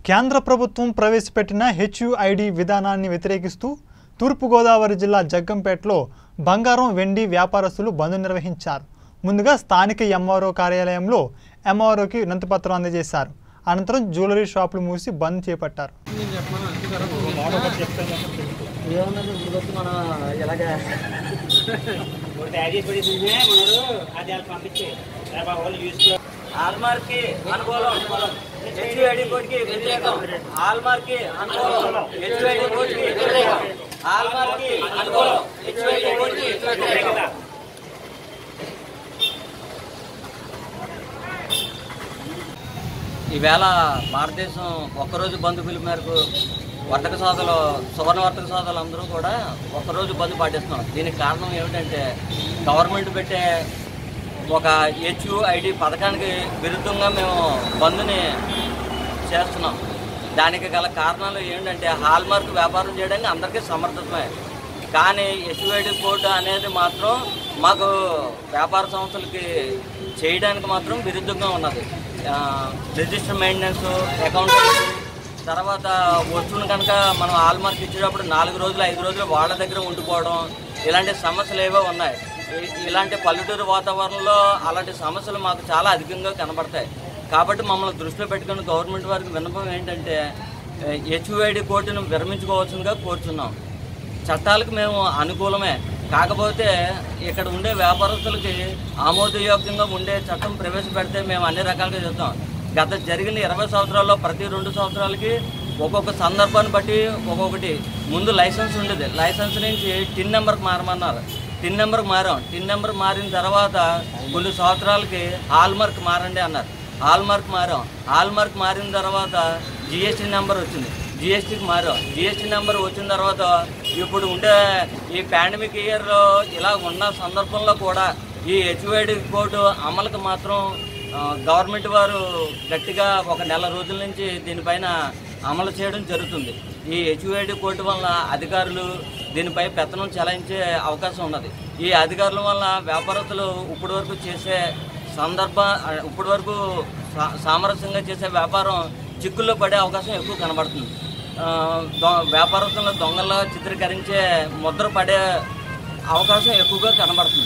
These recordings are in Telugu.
కేంద్ర ప్రభుత్వం ప్రవేశపెట్టిన హెచ్యుఐడి విధానాన్ని వ్యతిరేకిస్తూ తూర్పుగోదావరి జిల్లా జగ్గంపేటలో బంగారం వెండి వ్యాపారస్తులు బంద్ నిర్వహించారు ముందుగా స్థానిక ఎంఆర్ఓ కార్యాలయంలో ఎంఆర్ఓకి వినతిపత్రం అందజేశారు అనంతరం జ్యువెలరీ షాపులు మూసి బంద్ చేపట్టారు ఏమన్నది ఇప్పుడు వచ్చి మనం ఇలాగ హాల్మార్క్ కి అనుకూలం హెచ్ఐడి కోడ్ కి వ్యతిరేకం హాల్మార్క్ కి అనుకూలం హెచ్ఐడి కోడ్ కి వ్యతిరేకం హాల్మార్క్ కి అనుకూలం హెచ్ఐడి కోడ్ కి వ్యతిరేకం ఈవేళ భారతదేశం ఒక్కరోజు బంద్ పిలుపు మేరకు వర్తక సోదలు సువర్ణ వర్తక సోదలు అందరూ కూడా ఒక్కరోజు బంద్ పాటిస్తున్నాం దీనికి కారణం ఏమిటంటే గవర్నమెంట్ పెట్టే ఒక హెచ్యుఐడి పథకానికి విరుద్ధంగా మేము బంద్ని చేస్తున్నాం దానికి గల కారణాలు ఏంటంటే హాల్మార్క్ వ్యాపారం చేయడానికి అందరికీ సమర్థతమే కానీ హెచ్యుఐడి కోడ్ అనేది మాత్రం మాకు వ్యాపార సంస్థలకి చేయడానికి మాత్రం విరుద్ధంగా ఉన్నది ఆ, రిజిస్టర్ మెయింటెనెన్స్ అకౌంటెన్సీ తర్వాత వస్తువుని కనుక మనం హాల్మార్క్ ఇచ్చేటప్పుడు నాలుగు రోజులు ఐదు రోజులు వాళ్ళ దగ్గర ఉండిపోవడం ఇలాంటి సమస్యలు ఏవో ఉన్నాయి ఇ- ఇలాంటి పల్లెటూరు వాతావరణంలో అలాంటి సమస్యలు మాకు చాలా అధికంగా కనబడతాయి కాబట్టి మమ్మల్ని దృష్టిలో పెట్టుకుని గవర్నమెంట్ వారికి విన్నపం ఏంటంటే హెచ్యుఐడి కోర్టును విరమించుకోవాల్సిందిగా కోరుతున్నాం చట్టాలకు మేము అనుకూలమే కాకపోతే ఇక్కడ ఉండే వ్యాపారస్తులకి ఆమోదయోగ్యంగా ఉండే చట్టం ప్రవేశపెడితే మేము అన్ని రకాలుగా చెప్తాం గత జరిగిన ఇరవై సంవత్సరాల్లో ప్రతి రెండు సంవత్సరాలకి ఒక్కొక్క సందర్భాన్ని బట్టి ఒక్కొక్కటి ముందు లైసెన్స్ ఉండేది లైసెన్స్ నుంచి టిన్ నెంబర్కి మారమన్నారు టిన్ నెంబర్కి మారాం టిన్ నెంబర్ మారిన తర్వాత కొన్ని సంవత్సరాలకి హాల్మార్క్ మారండి అన్నారు హాల్మార్క్ మారాం హాల్మార్క్ మారిన తర్వాత జిఎస్టీ నెంబర్ వచ్చింది జిఎస్టీకి మారాం జిఎస్టీ నెంబర్ వచ్చిన తర్వాత ఇప్పుడు ఉండే ఈ పాండమిక్ ఇయర్లో ఇలా ఉన్న సందర్భంలో కూడా ఈ హెచ్ఐడి కోడ్ అమలుకి మాత్రం ఆ, గవర్నమెంట్ వారు గట్టిగా ఒక నెల రోజుల నుంచి దీనిపైన అమలు చేయడం జరుగుతుంది ఈ హెచ్ఐడి కోడ్ వల్ల అధికారులు దీనిపై పెత్తనం చెలాయించే అవకాశం ఉన్నది ఈ అధికారుల వల్ల వ్యాపారస్తులు ఇప్పటి వరకు చేసే సందర్భ ఇప్పటి వరకు సా- సామరస్యంగా చేసే వ్యాపారం చిక్కుల్లో పడే అవకాశం ఎక్కువ కనబడుతుంది ఆ, దొ- వ్యాపారస్తులను దొంగలా చిత్రీకరించే ముద్ర పడే అవకాశం ఎక్కువగా కనబడుతుంది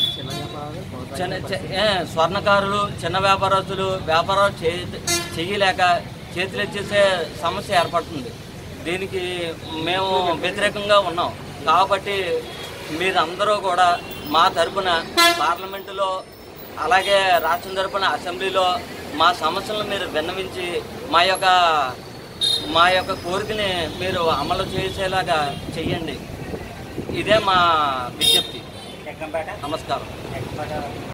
చిన్న చి- ఏ, స్వర్ణకారులు చిన్న వ్యాపారస్తులు వ్యాపారాలు చే చేయలేక చేతులు ఎత్తేసే సమస్య ఏర్పడుతుంది దీనికి మేము వ్యతిరేకంగా ఉన్నాం కాబట్టి మీరందరూ కూడా మా తరపున పార్లమెంటులో అలాగే రాష్ట్రం తరపున అసెంబ్లీలో మా సమస్యలను మీరు విన్నవించి మా యొక్క మా యొక్క కోరికని మీరు అమలు చేసేలాగా చెయ్యండి ఇదే మా విజ్ఞప్తి నమస్కారం